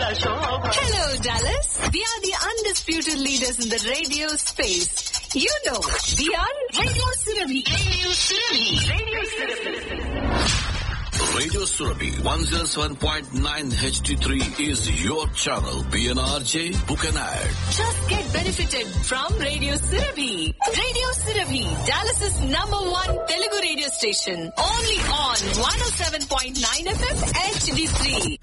Hello, Dallas. We are the undisputed leaders in the radio space. You know, we are Radio Surabhi. Radio Surabhi. Radio Radio Surabhi 107.9 HD3 is your channel. PNRJ, book an ad. Just get benefited from Radio Surabhi. Radio Surabhi, Dallas's number one Telugu radio station. Only on 107.9 FM HD3.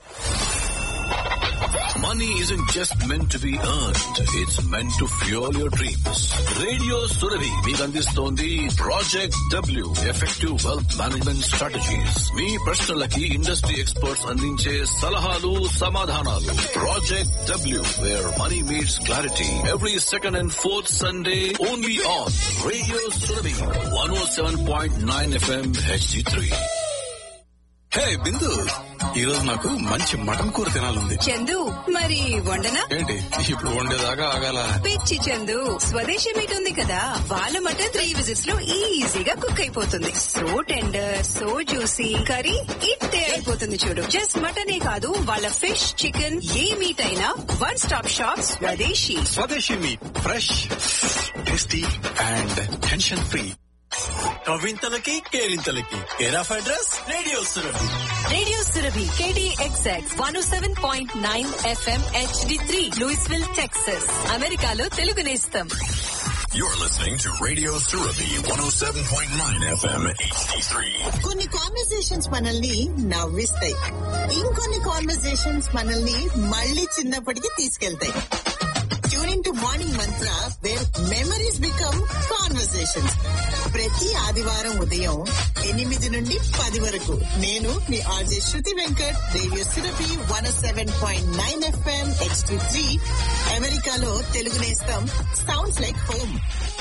Money isn't just meant to be earned. It's meant to fuel your dreams. Radio Surabhi మీకు అందిస్తోంది project W effective wealth management strategies మీ ప్రశ్నలకి industry experts అందించే సలహాలు సమాధానాలు project W where money meets clarity every second and fourth Sunday only on radio Surabhi one O seven point nine F M H D three hey Bindu ఈ రోజు నాకు మంచి mutton కూర తినాలంది చందు మరి వండనా ఏంటి ఇప్పుడు వండేదాకా ఆగాల పిచ్చి చందు స్వదేశీ మీట్ ఉంది కదా వాళ్ళ మటన్ త్రీ విజిట్స్ లో ఈజీగా కుక్ అయిపోతుంది so tender so juicy curry ఇట్టే అయిపోతుంది చూడు జస్ట్ మటనే కాదు వాళ్ళ ఫిష్ చికెన్ ఏ మీట్ అయినా one stop shop Swadeshi Swadeshi meat fresh tasty and tension free కవింతలకి కేరింతలకి care of address radio Surabhi radio Surabhi K D X X one seven point nine F M H D three Louisville Texas అమెరికాలో తెలుగు నేస్తం You're listening to Radio Surabhi 107.9 FM HD3. కొన్ని conversations మనల్ని నవ్విస్తాయి ఇంకొన్ని conversations మనల్ని మళ్ళీ చిన్నప్పటికి తీసుకెళ్తాయి tuning to morning Mantra where memories become conversations ప్రతి ఆదివారం ఉదయం ఎనిమిది నుండి పది వరకు నేను మీ R J Shruti Venkat radio Surabhi one seven point nine F M H D three అమెరికాలో తెలుగు నేస్తం sounds like home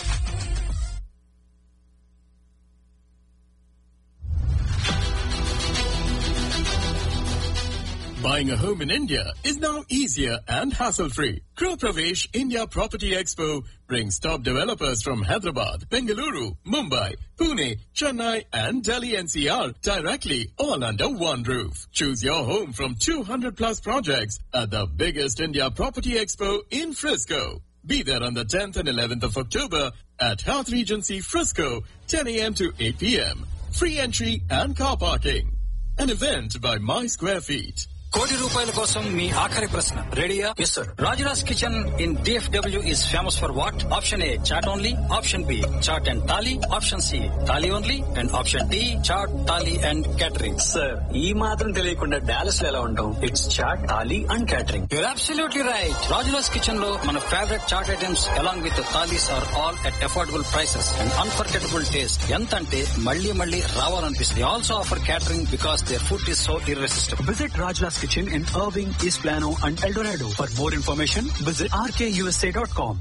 Buying a home in India is now easier and hassle-free. Group Pravesh India Property Expo brings top developers from Hyderabad, Bengaluru, Mumbai, Pune, Chennai and Delhi NCR directly all under one roof. Choose your home from 200 plus projects at the biggest India Property Expo in Frisco. Be there on the 10th and 11th of October at Health Regency Frisco, 10 a.m. to 8 p.m. Free entry and car parking. An event by My Square Feet. కోటి రూపాయల కోసం మీ ఆఖరి ప్రశ్న రెడీయా yes sir Rajuraj kitchen in D F W is famous for what option A chaat only option B chaat and thali option C thali only and option D chaat thali and catering sir ఈ మాత్రం తెలియకుండా Dallas లో ఎలా ఉంటాం it's chaat thali and catering you're absolutely right Rajuraj kitchen లో మన favourite chaat items along with thalis are all at affordable prices and unforgettable taste ఎంత అంటే మళ్ళీ మళ్ళీ రావాలనిపిస్తుంది also offer catering because their food is so irresistible visit Rajla's kitchen in Irving East Plano and Eldorado for more information visit R K U S A dot com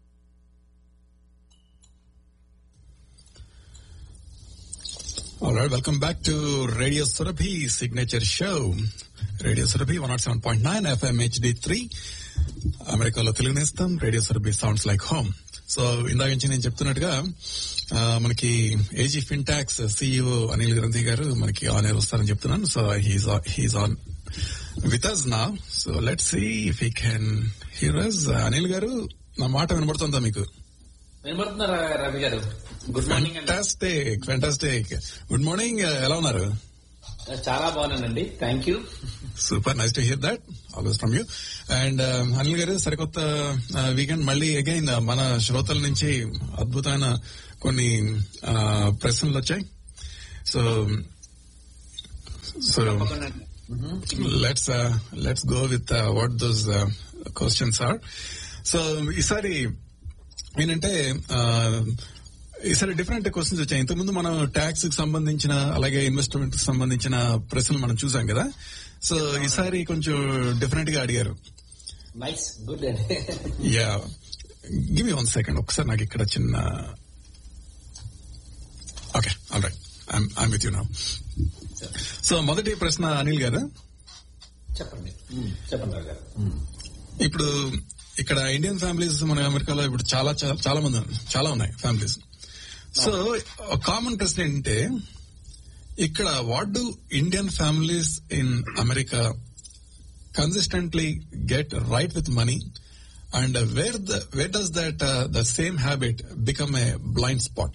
All right, welcome back to Radio Surabhi signature show. Radio Surabhi 107.9 FM HD3. అమెరికాలో తెలుగు నేస్తాం radio Surabhi sounds like home so ఇందాక నుంచి నేను చెప్తున్నట్టుగా ఆ, మనకి AG Fintax CEO Anil Grandhi గారు మనకి ఆన్ ఎయిర్ వస్తారని చెప్తున్నాను so he's he's on with us నా so let see if he can హీరోస్ అనిల్ గారు నా మాట వినబడుతుందా మీకు వినబడుతున్నారా రవి గారు గుడ్ మార్నింగ్ అండి ఫెంటాస్టిక్ ఫెంటాస్టిక్ గుడ్ మార్నింగ్ ఎలా ఉన్నారు చాలా బాగున్నానండి thank you super nice to hear that always from you and Anil garu సరికొత్త వీకెండ్ మళ్ళీ అగైన్ మన శ్రోతల నుంచి అద్భుతమైన కొన్ని uh, ప్రశ్నలు వచ్చాయి so so let's let's go with what those questions are so ఈసారి ఏంటంటే uh, ఈసారి డిఫరెంట్ క్వశ్చన్స్ వచ్చాయి ఇంతకుముందు మనం ట్యాక్స్ కి సంబంధించిన అలాగే ఇన్వెస్ట్మెంట్ కి సంబంధించిన ప్రశ్నలు మనం చూసాం కదా సో ఈసారి కొంచెం డిఫరెంట్ గా అడిగారు నైస్ గుడ్ అండి yeah give me one second ఒకసారి నాకు ఇక్కడ చిన్న okay all right I'm with you now so మొదటి ప్రశ్న అనిల్ గారు చెప్పండి మ్మ్, చెప్పండి రవి గారు ఇప్పుడు ఇక్కడ ఇండియన్ ఫ్యామిలీస్ మన అమెరికాలో ఇప్పుడు చాలా చాలా చాలా మంది ఉన్నారు. చాలా ఉన్నాయి ఫ్యామిలీస్ సో కామన్ ప్రశ్న ఏంటంటే ఇక్కడ what do Indian families in America consistently get right with money, and uh, where the where does that uh, the same habit become a blind spot?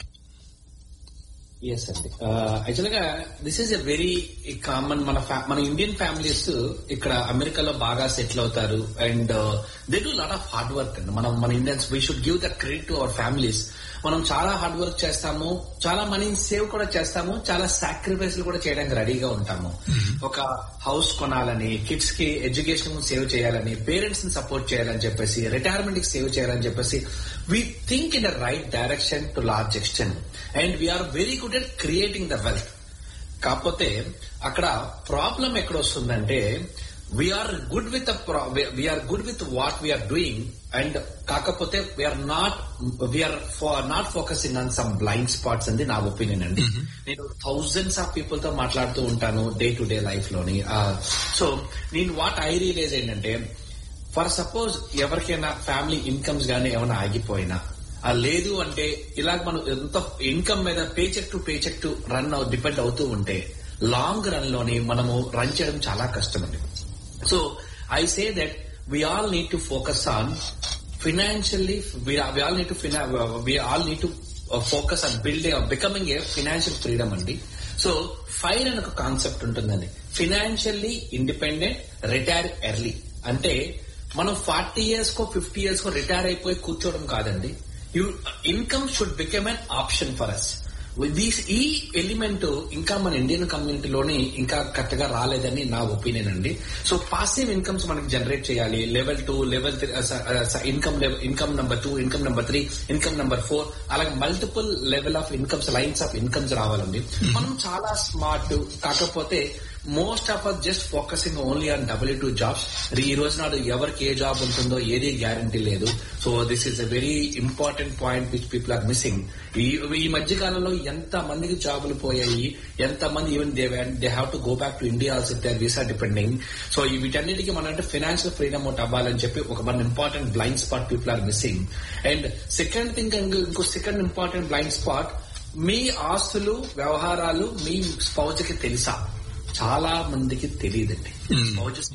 Yes అండి యాక్చువల్ గా this is a very common మన fa- మన Indian families ఇక్కడ అమెరికాలో బాగా settle అవుతారు and they do lot of hard work అండి మనం మన Indians we should give the credit to our families మనం చాలా హార్డ్ వర్క్ చేస్తాము చాలా మనీ సేవ్ కూడా చేస్తాము చాలా సాక్రిఫైస్ కూడా చేయడానికి రెడీగా ఉంటాము ఒక హౌస్ కొనాలని కిడ్స్ కి ఎడ్యుకేషన్ సేవ్ చేయాలని పేరెంట్స్ ని సపోర్ట్ చేయాలని చెప్పేసి రిటైర్మెంట్ కి సేవ్ చేయాలని చెప్పేసి we think in the right direction to large extent and we are very good at creating the wealth కాకపోతే అక్కడ ప్రాబ్లం ఎక్కడ వస్తుందంటే we are good with we are good with what we are doing and కాకపోతే we are not we are not focusing on some blind spots అంది నా opinion అండి నేను thousands of people తో మాట్లాడుతూ ఉంటాను డే టు డే లైఫ్ లోని సో నేను వాట్ ఐ రియలైజ్ ఏంటంటే ఫర్ సపోజ్ ఎవరికైనా ఫ్యామిలీ ఇన్కమ్స్ గానీ ఏమైనా ఆగిపోయినా ఆ లేదు అంటే ఇలాగ మనం ఎంత ఇన్కమ్ మీద paycheck to paycheck to run depend అవుతూ ఉంటే లాంగ్ రన్ లోని మనము రన్ చేయడం చాలా కష్టం అండి so I say that we all need to focus on financially we, are, we all need to fina- we all need to uh, focus on building or becoming a financial freedom అండి so fire అని ఒక concept ఉంటుందండి financially independent retire early అంటే మనం forty years కో fifty years కో retire అయిపోయి కూర్చోవడం కాదండి you income should become an option for us these ఈ ఎలిమెంట్ ఇంకా మన ఇండియన్ కమ్యూనిటీలోని ఇంకా కరెక్ట్ గా రాలేదని నా ఒపీనియన్ అండి సో పాసివ్ ఇన్కమ్స్ మనకి జనరేట్ చేయాలి level two level income income number two income number three income number four అలాగే multiple level of incomes lines of incomes రావాలండి మనం చాలా స్మార్ట్ కాకపోతే most of us just focusing only on W two jobs ఈ రోజు నాడు ఎవరికి ఏ job ఉంటుందో ఏది గ్యారంటీ లేదు so this is a very important point which people are missing ఈ ఈ మధ్య కాలంలో ఎంత మందికి జాబులు పోయాయి ఎంత మంది even they they have to go back to India also they visa depending so ఈ వీటన్నిటికీ మనం అంటే ఫైనాన్షియల్ ఫ్రీడమ్ ఒకటి అవ్వాలని చెప్పి ఒక మన important blind spot people are missing and second thing ఇంకో సెకండ్ ఇంపార్టెంట్ బ్లైండ్ స్పాట్ మీ ఆస్తులు వ్యవహారాలు మీ స్పౌజ్ కి తెలుసా చాలా మందికి తెలియదండి స్పౌజెస్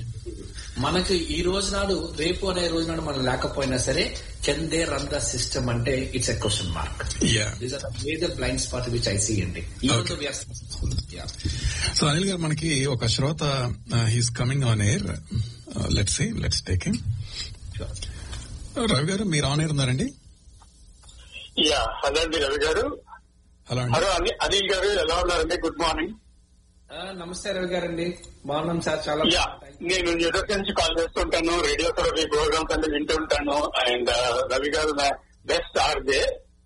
మనకి ఈ రోజు నాడు రేపు అనే రోజు నాడు మనం లేకపోయినా సరే can they run the system అంటే it's a question mark Yeah. These are major blind spot which I see అండి Okay. సో అనిల్ గారు మనకి ఒక శ్రోత he's coming on air let's see let's take him Ravi garu మీరు ఆన్ ఎయిర్ ఉన్నారండి yeah hello అండి రవి గారు hello అండి హలో అని- అనిల్ గారు ఎలా ఉన్నారండి గుడ్ మార్నింగ్ నమస్తే రవి గారండి బాగున్నాం సార్ చాలా యా నేను న్యూయార్క్ నుంచి కాల్ చేస్తుంటాను రేడియో థెరపీ ప్రోగ్రామ్స్ అన్ని వింటుంటాను అండ్ రవి గారు నా best RJ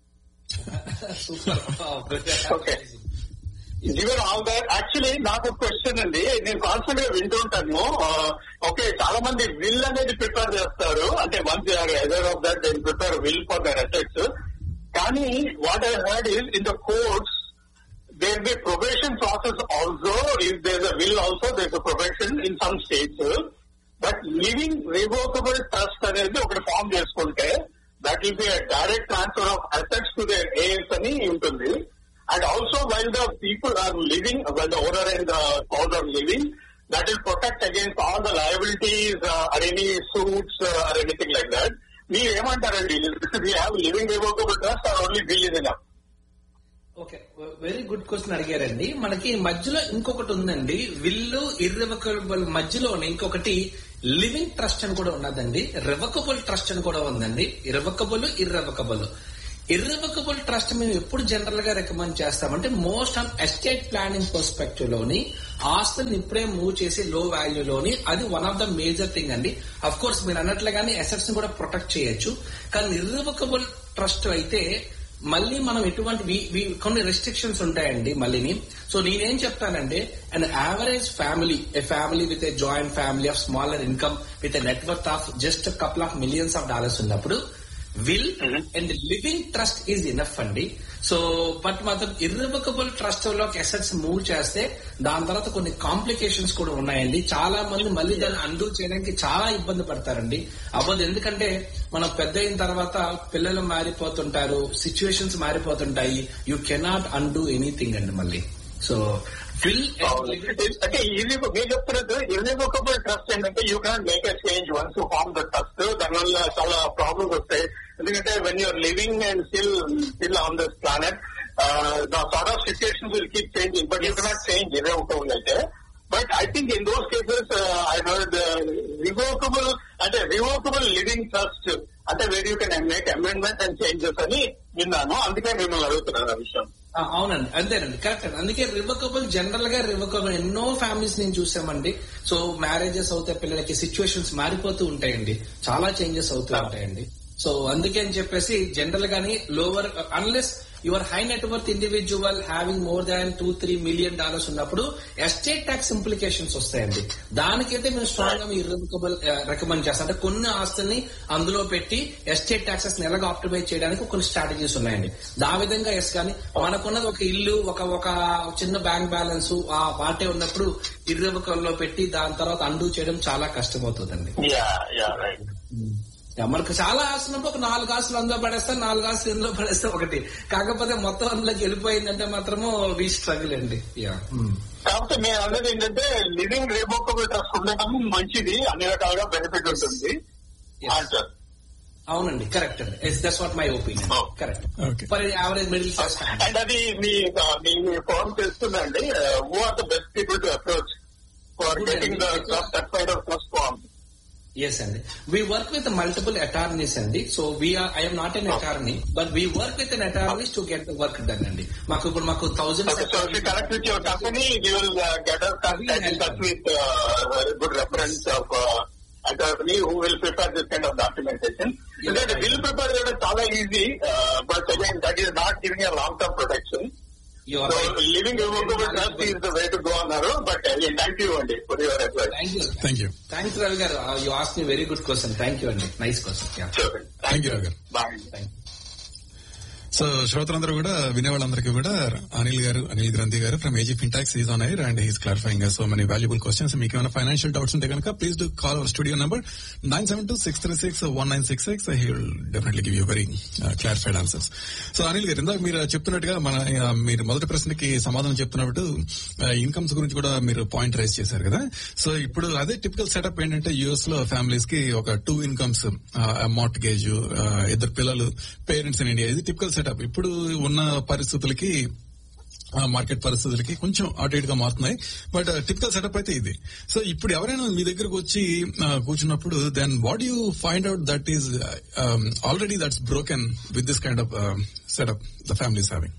okay given all that actually నాకు క్వశ్చన్ అండి నేను కాన్స్టెంట్ గా వింటుంటాను ఓకే చాలా మంది విల్ అనేది ప్రిపేర్ చేస్తారు అంటే once or either of that they prepare will for their effects కానీ what I heard is in the courts there is a probation process also. If there's a will also, there's a probation in some states. But living revocable trust అనేది ఒకటి form చేసుకుంటే that will be direct transfer of assets to their heirs అని ఉంటుంది and also while the people are living while the owner and the spouse are living that will protect against all the liabilities or any suits or anything like that మీరు ఏమంటారండి we have living revocable trust or only will in enough okay very good question అడిగారండి మనకి మధ్యలో ఇంకొకటి ఉందండి విల్లు ఇర్రివకబుల్ మధ్యలోనే ఇంకొకటి living trust అని కూడా ఉన్నదండి రివకబుల్ ట్రస్ట్ అని కూడా ఉందండి ఇర్రివకబుల్ ఇర్రివకబుల్ ఇర్రివకబుల్ ట్రస్ట్ మేము ఎప్పుడు జనరల్ గా రికమెండ్ చేస్తామంటే most on estate planning perspective లోని ఆస్తుల్ని ఇప్పుడే మూవ్ చేసి లో వాల్యూలోని అది one of the major thing అండి అఫ్ కోర్స్ మీరు అన్నట్లుగానే అసెట్స్ ని కూడా ప్రొటెక్ట్ చేయొచ్చు కానీ ఇర్రివకబుల్ ట్రస్ట్ అయితే మళ్ళీ మనం ఎటువంటి వి- వి- కొన్ని రెస్ట్రిక్షన్స్ ఉంటాయండి మళ్ళీని సో నేనేం చెప్తానంటే an average family a family with a joint family of smaller income with a network of just couple of millions of dollars ఉన్నప్పుడు will and living trust is enough అండి సో బట్ మాత్రం irrevocable trust లోకి assets move చేస్తే దాని తర్వాత కొన్ని complications కూడా ఉన్నాయండి చాలా మంది మళ్ళీ దాన్ని అండూ చేయడానికి చాలా ఇబ్బంది పడతారండి అవ్వదు ఎందుకంటే మనం పెద్ద అయిన తర్వాత పిల్లలు మారిపోతుంటారు సిచ్యువేషన్స్ మారిపోతుంటాయి యూ కెనాట్ అండూ ఎనీథింగ్ అండి మళ్ళీ సో ఫిల్ అంటే ఇది మీరు చెప్తున్నట్టు ఇర్రివోకబుల్ ట్రస్ట్ ఏంటంటే you can make a change once form the trust దానివల్ల చాలా ప్రాబ్లమ్స్ వస్తాయి ఎందుకంటే when you're living and still still on this planet the sort of situations will keep changing but you cannot change irrevocable అయితే but I think in those cases I heard revocable అంటే revocable living trust అంటే where you can make amendment and changes అని విన్నాను అందుకే మిమ్మల్ని అడుగుతున్నాను ఆ విషయం ఆ, అవునండి అంతేనండి కరెక్ట్ అండి అందుకే రివకబుల్ జనరల్ గా రివకబుల్ ఎన్నో ఫ్యామిలీస్ నేను చూసామండి సో మ్యారేజెస్ అవుతాయి పిల్లలకి సిచ్యువేషన్స్ మారిపోతూ ఉంటాయండి చాలా చేంజెస్ అవుతూ ఉంటాయండి సో అందుకే అని చెప్పేసి జనరల్ గాని lower unless your high net worth individual having more than two three million dollars ఉన్నప్పుడు ఎస్టేట్ ట్యాక్స్ ఇంప్లికేషన్స్ వస్తాయండి దానికైతే మేము స్ట్రాంగ్ గా మీ ఇర్రివకబుల్ రికమెండ్ చేస్తాం అంటే కొన్ని ఆస్తుల్ని అందులో పెట్టి ఎస్టేట్ ట్యాక్సెస్ ఎలాగ ఆప్టిమైజ్ చేయడానికి కొన్ని స్ట్రాటజీస్ ఉన్నాయండి ఆ విధంగా ఎస్ కానీ మనకున్నది ఒక ఇల్లు ఒక ఒక చిన్న బ్యాంక్ బ్యాలెన్స్ ఆ వాటే ఉన్నప్పుడు ఇర్రివకబుల్ లో పెట్టి దాని తర్వాత అండూ చేయడం చాలా కష్టమవుతుందండి యా యా రైట్ యా, మనకు చాలా ఆశ ఉన్నప్పుడు ఒక నాలుగు ఆశలు అందులో పడేస్తాం నాలుగు ఆశలు ఇందులో పడేస్తాం ఒకటి కాకపోతే మొత్తం అందులోకి వెళ్ళిపోయిందంటే మాత్రము వీ స్ట్రగుల్ అండి యా కాకపోతే మేము అన్నది ఏంటంటే లివింగ్ రివోకబుల్ ట్రస్ట్ ఉండడం మంచిది అన్ని రకాలుగా బెనిఫిట్ ఉంటుంది అంటారు అవునండి కరెక్ట్ అండి that's what my opinion correct Okay. For average middle class and అది మీ మీ మీ ఫోన్ తెలుస్తుందండి who are the best people to approach for getting the trust that side of trust form yes అండి we work with multiple attorneys అండి so we're I'm not an attorney but we work with an attorneys to get the work done అండి మాకు ఇప్పుడు మాకు Okay, so if you thousand connect with your company, we will uh, get us contact in touch with uh, very good reference of uh, attorney who will prepare this kind of documentation. Because the bill prepare చేయడం చాలా easy, uh, but again, that is not giving a long-term protection. You So living irrevocable trust is the way to go అన్నారు, but again, thank you అండి for your advice. Thank you thank you thank you Ravi garu you ask me very good question thank you అండి nice question Sure. Thank you Rao garu Bye. So శ్రోతలందరూ కూడా వినేవాళ్ళందరికీ కూడా అనిల్ గారు Anil Grandhi garu from AG Fintax is on air and he's clarifying so many valuable questions మీకు ఏమైనా financial doubts ఉంటే కనుక please do call our studio number nine seven two six three six one nine six six he will definitely give you very clarified answers so Anil garu ఇందాక మీరు చెప్తున్నట్టుగా మన uh, మీరు మొదటి ప్రశ్నకి సమాధానం చెప్తున్నప్పుడు ఇన్కమ్స్ గురించి కూడా మీరు పాయింట్ రైజ్ చేశారు కదా సో ఇప్పుడు అదే టిపికల్ సెటప్ ఏంటంటే యుఎస్ లో ఫ్యామిలీస్ కి ఒక టూ ఇన్కమ్స్ మార్ట్గేజ్ ఇద్దరు పిల్లలు పేరెంట్స్ ఇన్ ఇండియా ఇది టిపికల్ సెటప్ ఇప్పుడు ఉన్న పరిస్థితులకి ఆ మార్కెట్ పరిస్థితులకి కొంచెం అటు ఇటుగా మారుతున్నాయి బట్ టిపికల్ సెటప్ అయితే ఇది సో ఇప్పుడు ఎవరైనా మీ దగ్గరకు వచ్చి ఆ, కూర్చున్నప్పుడు then what you find out that is already that's broken with this kind of setup the families having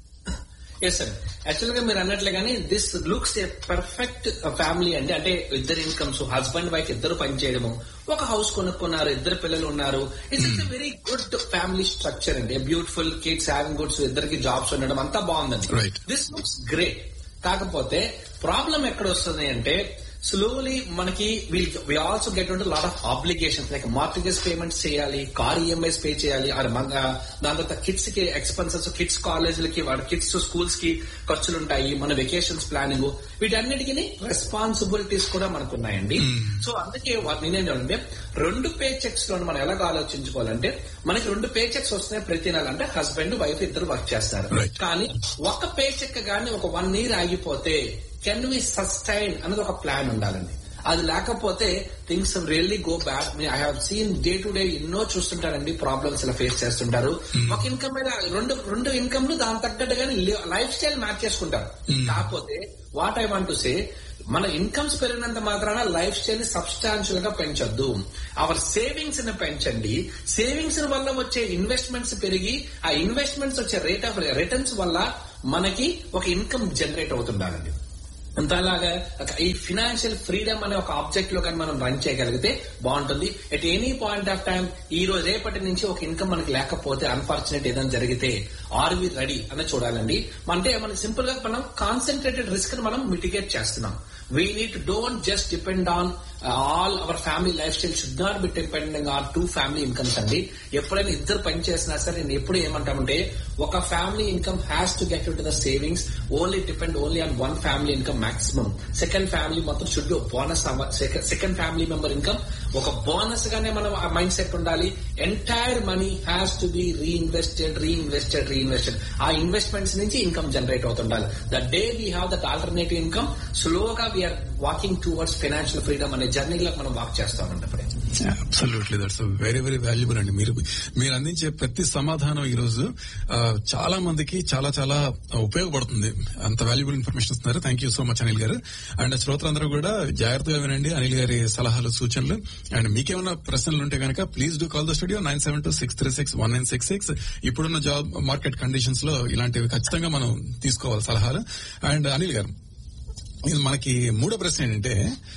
yes sir actual గా మీరు అన్నట్లే కానీ this looks a perfect family అండి అంటే ఇద్దరు ఇన్కమ్స్ హస్బెండ్ వైఫ్ ఇద్దరు పని చేయడము ఒక హౌస్ కొనుక్కున్నారు ఇద్దరు పిల్లలు ఉన్నారు it's it's very good family structure అండి బ్యూటిఫుల్ కిడ్స్ హ్యావింగ్ గుడ్స్ ఇద్దరికి జాబ్స్ ఉండడం అంతా బాగుందండి Right. దిస్ లుక్స్ గ్రేట్ కాకపోతే ప్రాబ్లం ఎక్కడ వస్తుంది అంటే స్లోలీ మనకి వి ఆల్సో గెట్ ఉంటే lot of obligations like mortgage payments చేయాలి కార్ ఈఎంఐస్ పే చేయాలి ఆర్ మన దాని తర్వాత కిడ్స్ కి ఎక్స్పెన్సెస్ కిడ్స్ కాలేజీలకి వాడి కిడ్స్ స్కూల్స్ కి ఖర్చులు ఉంటాయి మన వెకేషన్స్ ప్లానింగ్ వీటన్నిటికీ రెస్పాన్సిబిలిటీస్ కూడా మనకు ఉన్నాయండి సో అందుకే వా- నేనేంటంటే రెండు పే చెక్స్ లో మనం ఎలాగ ఆలోచించుకోవాలంటే మనకి రెండు పే చెక్స్ వస్తున్నాయి ప్రతి నెల అంటే హస్బెండ్ వైఫ్ ఇద్దరు వర్క్ చేస్తారు Right. కానీ ఒక పే చెక్ గానీ ఒక వన్ ఇయర్ ఆగిపోతే కెన్ వి సస్టైన్ అనేది ఒక ప్లాన్ ఉండాలండి అది లేకపోతే things really go bad I have seen day to day ఎన్నో చూస్తుంటారండి ప్రాబ్లమ్స్ ఇలా ఫేస్ చేస్తుంటారు ఒక ఇన్కమ్ మీద రెండు రెండు ఇన్కమ్ లు దాని తగ్గట్టుగానే లైఫ్ స్టైల్ మ్యాచ్ చేసుకుంటారు కాకపోతే what I want to say మన ఇన్కమ్స్ పెరిగినంత మాత్రాన లైఫ్ స్టైల్ ని సబ్స్టాన్షియల్ గా పెంచొద్దు అవర్ సేవింగ్స్ ని పెంచండి సేవింగ్స్ వల్ల వచ్చే ఇన్వెస్ట్మెంట్స్ పెరిగి ఆ ఇన్వెస్ట్మెంట్స్ వచ్చే రేట్ ఆఫ్ రిటర్న్స్ వల్ల మనకి ఒక ఇన్కమ్ జనరేట్ అవుతుండాలండి అంతలాగా ఒక ఈ ఫినాన్షియల్ ఫ్రీడమ్ అనే ఒక ఆబ్జెక్ట్ లో కానీ మనం రన్ చేయగలిగితే బాగుంటుంది at any point of time ఈ రోజు రేపటి నుంచి ఒక ఇన్కమ్ మనకి లేకపోతే అన్ఫార్చునేట్ ఏదైనా జరిగితే ఆర్ వి రెడీ అని చూడాలండి అంటే మనం సింపుల్ గా మనం కాన్సన్ట్రేటెడ్ రిస్క్ ని మనం మిటిగేట్ చేస్తున్నాం we need don't just depend on all our family lifestyle should not be depending on two family incomes అండి ఎప్పుడైనా ఇద్దరు పని చేసినా సరే నేను ఎప్పుడు ఏమంటామంటే ఒక family income has to get to the savings only depend only on one family income maximum second family మొత్తం should be bonus second family member income ఒక బోనస్ గానే మనం ఆ మైండ్ సెట్ ఉండాలి entire money has to be reinvested reinvested reinvested ఆ investments నుంచి income generate అవుతుండాలి the day we have that alternative income స్లోగా we're walking towards financial freedom అనే జర్నీలో మనం వాక్ చేస్తామండి అప్పుడే absolutely that's very very valuable అండి మీరు మీరు అందించే ప్రతి సమాధానం ఈ రోజు ఆ, చాలా మందికి చాలా చాలా ఉపయోగపడుతుంది అంత వాల్యుబుల్ ఇన్ఫర్మేషన్ ఇస్తున్నారు thank you so much Anil garu and శ్రోతలందరూ కూడా జాగ్రత్తగా వినండి అనిల్ గారి సలహాలు సూచనలు అండ్ మీకేమైనా ప్రశ్నలు ఉంటే కనుక please do call the studio nine seven two six three six one nine six six ఇప్పుడున్న జాబ్ మార్కెట్ కండిషన్స్ లో ఇలాంటివి ఖచ్చితంగా మనం తీసుకోవాలి సలహాలు అండ్ అనిల్ గారు ఇది మనకి మూడో ప్రశ్న ఏంటంటే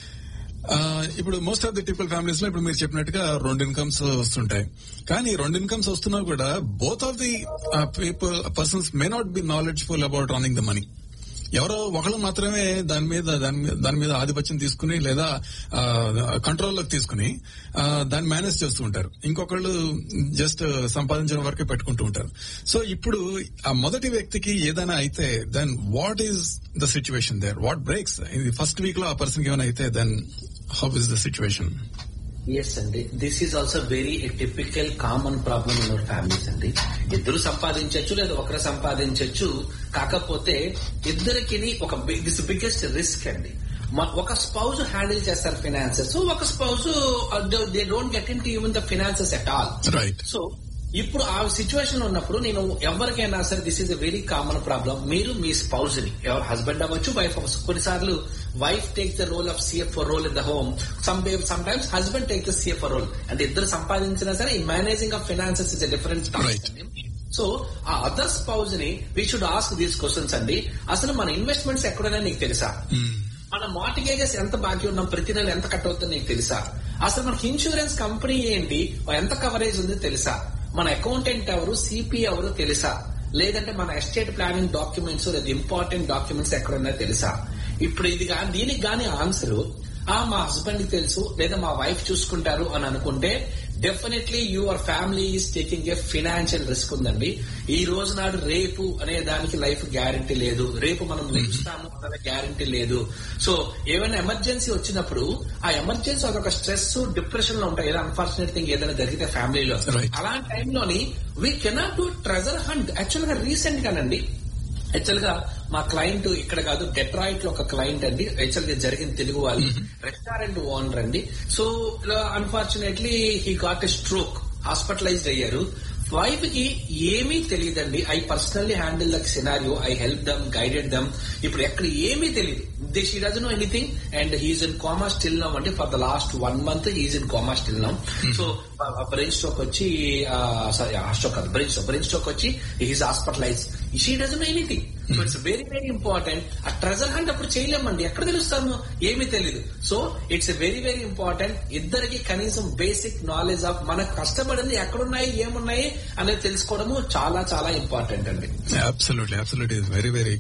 ఆ, ఇప్పుడు most of the typical families లో ఇప్పుడు మీరు చెప్పినట్టుగా రెండు ఇన్కమ్స్ వస్తుంటాయి కానీ రెండు ఇన్కమ్స్ వస్తున్నా కూడా both of the people persons may not be knowledgeful about running the money ఎవరో ఒకళ్ళు మాత్రమే దాని మీద దాని మీద దాని మీద ఆధిపత్యం తీసుకుని లేదా కంట్రోల్లోకి తీసుకుని ఆ, దాన్ని మేనేజ్ చేస్తూ ఉంటారు ఇంకొకళ్ళు జస్ట్ సంపాదించిన వరకే పెట్టుకుంటూ ఉంటారు సో ఇప్పుడు ఆ మొదటి వ్యక్తికి ఏదైనా అయితే then what is the situation there what breaks first week లో ఆ పర్సన్ కి ఏమైనా అయితే then how is the situation yes అండి this is also very typical common problem in our families అండి ఇద్దరు సంపాదించవచ్చు లేదా ఒకరు సంపాదించవచ్చు కాకపోతే ఇద్దరికి ఒక దిస్ బిగ్గెస్ట్ రిస్క్ అండి మ- ఒక స్పౌజ్ హ్యాండిల్ చేస్తారు ఫినాన్సెస్ ఒక spouse they don't get into even the finances at all right so ఇప్పుడు ఆ సిచ్యువేషన్ ఉన్నప్పుడు నేను ఎవరికైనా సరే this is a very common problem మీరు మీ స్పౌజ్ ని ఎవరు హస్బెండ్ అవ్వచ్చు వైఫ్ అవ్వచ్చు కొన్నిసార్లు wife take the role of CF role in the home some sometimes husband take the CF role అంటే ఇద్దరు సంపాదించినా సరే ఈ managing of finances is different Right. So ఆ అదర్ స్పౌజ్ ని we should ask these questions అండి అసలు మన ఇన్వెస్ట్మెంట్స్ ఎక్కడైనా నీకు తెలుసా మన మార్టిగేజెస్ ఎంత బాకీ ఉన్నాం ప్రతి నెల ఎంత కట్ అవుతుందో నీకు తెలుసా అసలు మనకి ఇన్సూరెన్స్ కంపెనీ ఏంటి ఎంత కవరేజ్ ఉంది తెలుసా మన అకౌంటెంట్ ఎవరు సిపి ఎవరు తెలుసా లేదంటే మన ఎస్టేట్ ప్లానింగ్ డాక్యుమెంట్స్ లేదా ఇంపార్టెంట్ డాక్యుమెంట్స్ ఎక్కడున్నాయో తెలుసా ఇప్పుడు ఇది గా- దీనికి గానీ ఆన్సర్ ఆ మా హస్బెండ్ కి తెలుసు లేదా మా వైఫ్ చూసుకుంటారు అని అనుకుంటే definitely your family is taking a financial risk ఉందండి ఈ రోజు నాడు రేపు అనే దానికి లైఫ్ గ్యారంటీ లేదు రేపు మనం లెచ్చుతాము అనే గ్యారంటీ లేదు సో ఏమైనా ఎమర్జెన్సీ వచ్చినప్పుడు ఆ ఎమర్జెన్సీ అదొక స్ట్రెస్ డిప్రెషన్ లో ఉంటాయి ఏదో అన్ఫార్చునేట్ థింగ్ ఏదైనా జరిగితే ఫ్యామిలీలో Right. అలాంటి టైంలోని we cannot do treasure hunt actual గా రీసెంట్ గానండి యాక్చువల్ గా మా క్లయింట్ ఇక్కడ కాదు డెట్రాయిట్ లో ఒక క్లయింట్ అండి యాక్చువల్ గా జరిగిన తెలుగు వాళ్ళు రెస్టారెంట్ ఓనర్ అండి so unfortunately he got a stroke hospitalised అయ్యారు వైఫ్ కి ఏమీ తెలియదండి I personally handle the scenario I help them guided them ఇప్పుడు ఎక్కడ ఏమీ తెలియదు they she doesn't know anything and he's in coma still now అంటే for the last one month he's in coma still now so brain stroke వచ్చి sorry stroke కాదు brain stroke brain stroke వచ్చి he's hospitalise she doesn't know anything so it's very very important ఆ treasure hunt అప్పుడు చేయలేమండి ఎక్కడ తెలుస్తాము ఏమీ తెలియదు so it's very very important ఇద్దరికి కనీసం బేసిక్ నాలెడ్జ్ ఆఫ్ మనకు కష్టపడింది ఎక్కడున్నాయి ఏమున్నాయి అనేది తెలుసుకోవడము చాలా చాలా ఇంపార్టెంట్ అండి absolutely absolutely very very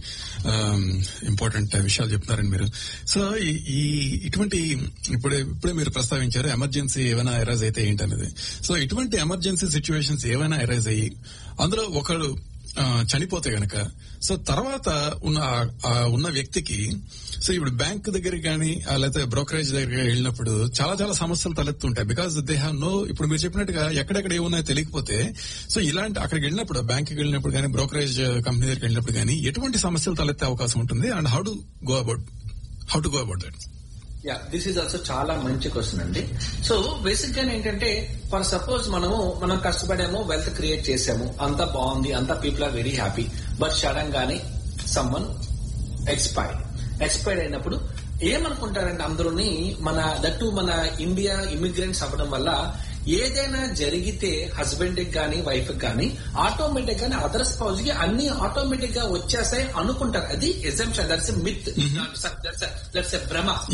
important విషయాలు చెప్తున్నారండి మీరు సో ఈ- ఈ ఇటువంటి ఇప్పుడే ఇప్పుడే మీరు ప్రస్తావించారు ఎమర్జెన్సీ ఏమైనా ఎరైజ్ అయితే ఏంటనేది సో ఇటువంటి ఎమర్జెన్సీ సిచ్యువేషన్స్ ఏమైనా ఎరైజ్ అయ్యి అందులో ఒకడు ఆ, చనిపోతే గనక సో తర్వాత ఉన్న ఆ- ఆ ఉన్న వ్యక్తికి సో ఇప్పుడు బ్యాంక్ దగ్గరికి కానీ ఆ, లేకపోతే బ్రోకరేజ్ దగ్గరికి వెళ్ళినప్పుడు చాలా చాలా సమస్యలు తలెత్తుంటాయి బికాస్ దే హ్యావ్ నో ఇప్పుడు మీరు చెప్పినట్టుగా ఎక్కడెక్కడ ఏమున్నాయో తెలియకపోతే సో ఇలాంటి అక్కడికి వెళ్ళినప్పుడు బ్యాంక్కి వెళ్ళినప్పుడు కానీ బ్రోకరేజ్ కంపెనీ దగ్గరికి వెళ్ళినప్పుడు కానీ ఎటువంటి సమస్యలు తలెత్తే అవకాశం ఉంటుంది and how to go about how to go about that ya this is also చాలా మంచి క్వశ్చన్ అండి సో బేసిక్ గా ఏంటంటే ఫర్ సపోజ్ మనము మనం కష్టపడాము వెల్త్ క్రియేట్ చేసాము అంతా బాగుంది అంతా people are very happy but sudden గానే సమ్మన్ ఎక్స్పైర్డ్ ఎక్స్పైర్డ్ అయినప్పుడు ఏమనుకుంటారంటే అందరూని మన దట్టు మన ఇండియా ఇమిగ్రెంట్స్ అవ్వడం వల్ల ఏదైనా జరిగితే హస్బెండ్ కి గానీ వైఫ్ కి గానీ ఆటోమేటిక్ గానీ అదర్ స్పౌజ్ కి అన్ని ఆటోమేటిక్ గా వచ్చేస్తాయి అనుకుంటారు అది exemption that's myth that's a భ్రమ